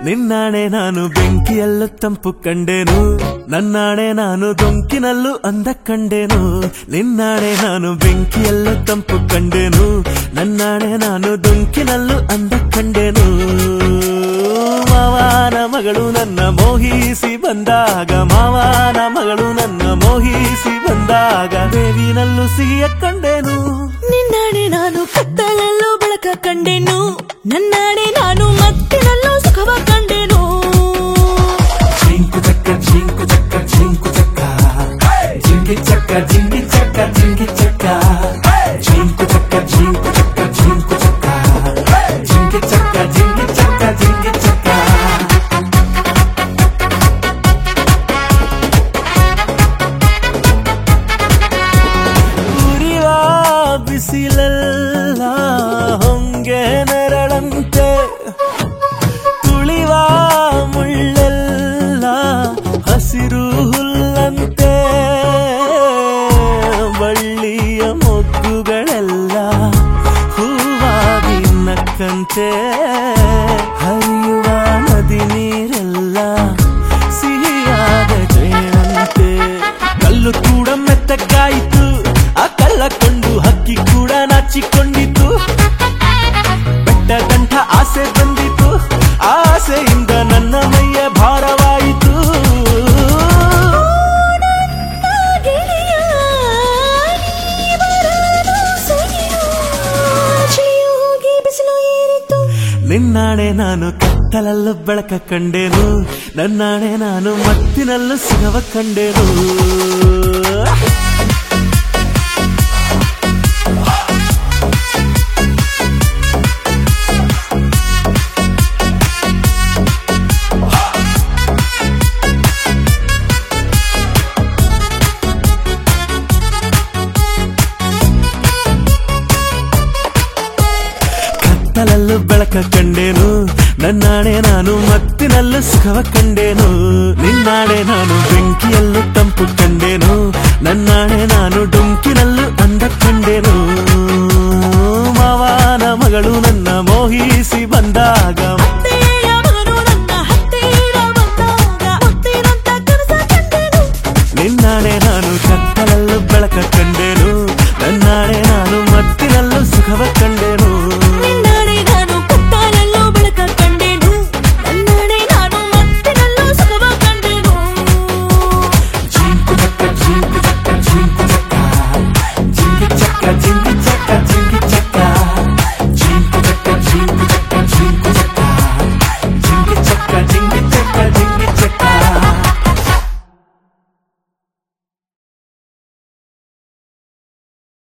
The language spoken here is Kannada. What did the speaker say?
ನಿನ್ನಾಣೆ ನಾನು ಬೆಂಕಿಯಲ್ಲೂ ತಂಪು ಕಂಡೆನು ನನ್ನಾಣೆ ನಾನು ದೊಂಕಿನಲ್ಲೂ ಅಂದ ಕಂಡೆನು ನಿನ್ನಾಣೆ ನಾನು ಬೆಂಕಿಯಲ್ಲೂ ತಂಪು ಕಂಡೆನು ನನ್ನಾಣೆ ನಾನು ದೊಂಕಿನಲ್ಲೂ ಅಂದ ಕಂಡೆನು ಮಾವನ ಮಗಳು ನನ್ನ ಮೋಹಿಸಿ ಬಂದಾಗ ಮಾವನ ಮಗಳು ನನ್ನ ಮೋಹಿಸಿ ಬಂದಾಗ ಬೇವಿನಲ್ಲೂ ಸಿಹಿಯ ಕಂಡೆನು ನಿನ್ನಾಣೆ ನಾನು ಕತ್ತಲಲ್ಲೂ ಬೆಳಕ ಕಂಡೆನು ನನ್ನಾಣೆ ನಾನು ಮತ್ತಿನಲ್ಲೂ ಸುಖವ ಕಂಡೆನು ಜಿಂಕು ಚಕ್ಕ ಜಿಂಕು ಚಕ್ಕ ಜಿಂಕು ಚಕ್ಕ ಜಿಂಗಿ ಚಕ್ಕ ಜಿಂಗಿ ಚಕ್ಕ ಜಿಂಗಿ ಚಕ್ಕ ಜಿಂಕು ಚಕ್ಕ ಜಿಂಕು ಚಕ್ಕ ಜಿಂಕು ಚಕ್ಕ ಜಿಂಗಿ ಚಕ್ಕ ಜಿಂಗಿ ಚಕ್ಕ ಜಿಂಗಿ ಚಕ್ಕ ಉರಿವ ಬಿಸಿಲೆಲ್ಲ ಹೊಂಗೆ ನೆರಳಂತೆ ತುಳಿವ ಮುಳ್ಳೆಲ್ಲ ಹಸಿರು ಹುಲ್ಲಂತೆ ಬಳ್ಳಿಯ ಮೊಗ್ಗುಗಳೆಲ್ಲ ಹೂವಾಗಿ ನಕ್ಕಂತೆ ಹರಿಯುವ ನದಿ ನೀರೆಲ್ಲ ಸಿಹಿಯಾದ ಜೇನಂತೆ ಕಲ್ಲು ಕೂಡ ಮೆತ್ತಗಾಯಿತು ಆ ಕಲ್ಲ ಕೊಂಡು ಹಕ್ಕಿ ಕೂಡ ನಾಚಿಕೊಂಡಿತು ಬೆಟ್ಟ ಗಂಟ ಆಸೆ ಬಂದಿತು ಆಸೆಯಿಂದ ನನ್ನ ಮೈಯ ಭಾರವಾಯಿತು ಗೆಳೆಯ, ನೀ ಬರಲು ಸರಿಯೋ? ಚಳಿಯು ಹೋಗಿ ಬಿಸಿಲು ಏರಿತು ನಿನ್ನಾಣೆ ನಾನು ಕತ್ತಲಲ್ಲೂ ಬೆಳಕ ಕಂಡೆನು ನನ್ನಾಣೆ ನಾನು ಮತ್ತಿನಲ್ಲೂ ಸುಖವ ಕಂಡೆನು ಕತ್ತಲಲ್ಲೂ ಬೆಳಕ ಕಂಡೇನು ನನ್ನಾಣೆ ನಾನು ಮತ್ತಿನಲ್ಲೂ ಸುಖವ ಕಂಡೇನು ನಿನ್ನಾಣೆ ನಾನು ಬೆಂಕಿಯಲ್ಲೂ ತಂಪು ಕಂಡೇನು ನನ್ನಾಣೆ ನಾನು ಡೊಂಕಿನಲ್ಲೂ ಅಂದ ಕಂಡೇನು ಮಾವನ ಮಗಳು